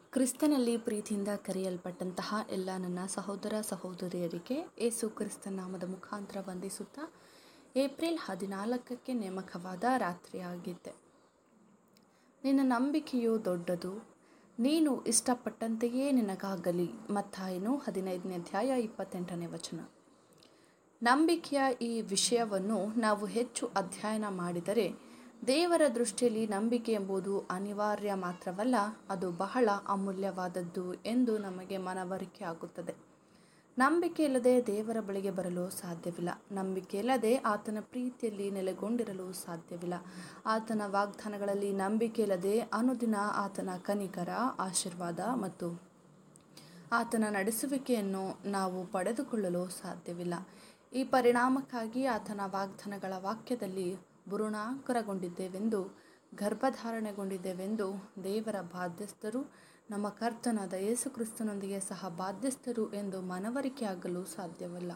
ಕ್ರಿಸ್ತನಲ್ಲಿ ಪ್ರೀತಿಯಿಂದ ಕರೆಯಲ್ಪಟ್ಟಂತಹ ಎಲ್ಲ ನನ್ನ ಸಹೋದರ ಸಹೋದರಿಯರಿಗೆ ಏಸು ಕ್ರಿಸ್ತ ನಾಮದ ಮುಖಾಂತರ ವಂದಿಸುತ್ತಾ ಏಪ್ರಿಲ್ ಹದಿನಾಲ್ಕಕ್ಕೆ ನೇಮಕವಾದ ರಾತ್ರಿಯಾಗಿದ್ದೆ ನಿನ್ನ ನಂಬಿಕೆಯು ದೊಡ್ಡದು ನೀನು ಇಷ್ಟಪಟ್ಟಂತೆಯೇ ನಿನಗಾಗಲಿ ಮತ್ತಾಯನು ಹದಿನೈದನೇ ಅಧ್ಯಾಯ ಇಪ್ಪತ್ತೆಂಟನೇ ವಚನ ನಂಬಿಕೆಯ ಈ ವಿಷಯವನ್ನು ನಾವು ಹೆಚ್ಚು ಅಧ್ಯಯನ ಮಾಡಿದರೆ ದೇವರ ದೃಷ್ಟಿಯಲ್ಲಿ ನಂಬಿಕೆ ಎಂಬುದು ಅನಿವಾರ್ಯ ಮಾತ್ರವಲ್ಲ ಅದು ಬಹಳ ಅಮೂಲ್ಯವಾದದ್ದು ಎಂದು ನಮಗೆ ಮನವರಿಕೆ ಆಗುತ್ತದೆ ನಂಬಿಕೆ ಇಲ್ಲದೆ ದೇವರ ಬಳಿಗೆ ಬರಲು ಸಾಧ್ಯವಿಲ್ಲ ನಂಬಿಕೆ ಇಲ್ಲದೆ ಆತನ ಪ್ರೀತಿಯಲ್ಲಿ ನೆಲೆಗೊಂಡಿರಲು ಸಾಧ್ಯವಿಲ್ಲ ಆತನ ವಾಗ್ದಾನಗಳಲ್ಲಿ ನಂಬಿಕೆ ಇಲ್ಲದೆ ಅನುದಿನ ಆತನ ಕನಿಕರ ಆಶೀರ್ವಾದ ಮತ್ತು ಆತನ ನಡೆಸುವಿಕೆಯನ್ನು ನಾವು ಪಡೆದುಕೊಳ್ಳಲು ಸಾಧ್ಯವಿಲ್ಲ ಈ ಪರಿಣಾಮಕ್ಕಾಗಿ ಆತನ ವಾಗ್ದಾನಗಳ ವಾಕ್ಯದಲ್ಲಿ ಬುರುಣಾಂಕರಗೊಂಡಿದ್ದೇವೆಂದು ಗರ್ಭಧಾರಣೆಗೊಂಡಿದ್ದೇವೆಂದು ದೇವರ ಬಾಧ್ಯಸ್ಥರು ನಮ್ಮ ಕರ್ತನಾದ ಯೇಸು ಕ್ರಿಸ್ತನೊಂದಿಗೆ ಸಹ ಬಾಧ್ಯಸ್ಥರು ಎಂದು ಮನವರಿಕೆಯಾಗಲು ಸಾಧ್ಯವಿಲ್ಲ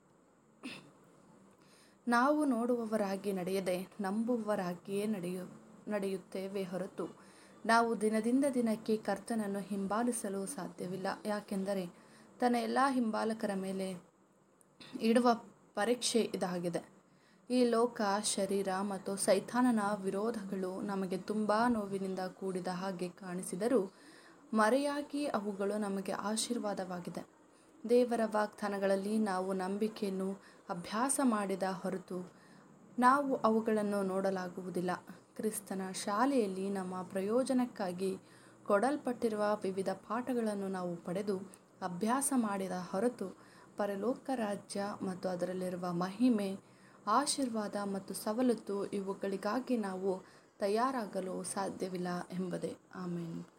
ನಾವು ನೋಡುವವರಾಗಿ ನಡೆಯದೆ ನಂಬುವವರಾಗಿಯೇ ನಡೆಯು ನಡೆಯುತ್ತೇವೆ ಹೊರತು ನಾವು ದಿನದಿಂದ ದಿನಕ್ಕೆ ಕರ್ತನನ್ನು ಹಿಂಬಾಲಿಸಲು ಸಾಧ್ಯವಿಲ್ಲ ಯಾಕೆಂದರೆ ತನ್ನ ಎಲ್ಲ ಹಿಂಬಾಲಕರ ಮೇಲೆ ಇಡುವ ಪರೀಕ್ಷೆ ಇದಾಗಿದೆ ಈ ಲೋಕ ಶರೀರ ಮತ್ತು ಸೈತಾನನ ವಿರೋಧಗಳು ನಮಗೆ ತುಂಬ ನೋವಿನಿಂದ ಕೂಡಿದ ಹಾಗೆ ಕಾಣಿಸಿದರೂ ಮರೆಯಾಗಿ ಅವುಗಳು ನಮಗೆ ಆಶೀರ್ವಾದವಾಗಿದೆ ದೇವರ ವಾಗ್ದಾನಗಳಲ್ಲಿ ನಾವು ನಂಬಿಕೆಯನ್ನು ಅಭ್ಯಾಸ ಮಾಡಿದ ಹೊರತು ನಾವು ಅವುಗಳನ್ನು ನೋಡಲಾಗುವುದಿಲ್ಲ ಕ್ರಿಸ್ತನ ಶಾಲೆಯಲ್ಲಿ ನಮ್ಮ ಪ್ರಯೋಜನಕ್ಕಾಗಿ ಕೊಡಲ್ಪಟ್ಟಿರುವ ವಿವಿಧ ಪಾಠಗಳನ್ನು ನಾವು ಪಡೆದು ಅಭ್ಯಾಸ ಮಾಡಿದ ಹೊರತು ಪರಲೋಕ ರಾಜ್ಯ ಮತ್ತು ಅದರಲ್ಲಿರುವ ಮಹಿಮೆ ಆಶೀರ್ವಾದ ಮತ್ತು ಸವಲತ್ತು ಇವುಗಳಿಗಾಗಿ ನಾವು ತಯಾರಾಗಲು ಸಾಧ್ಯವಿಲ್ಲ ಎಂಬುದೇ ಆಮೇಲೆ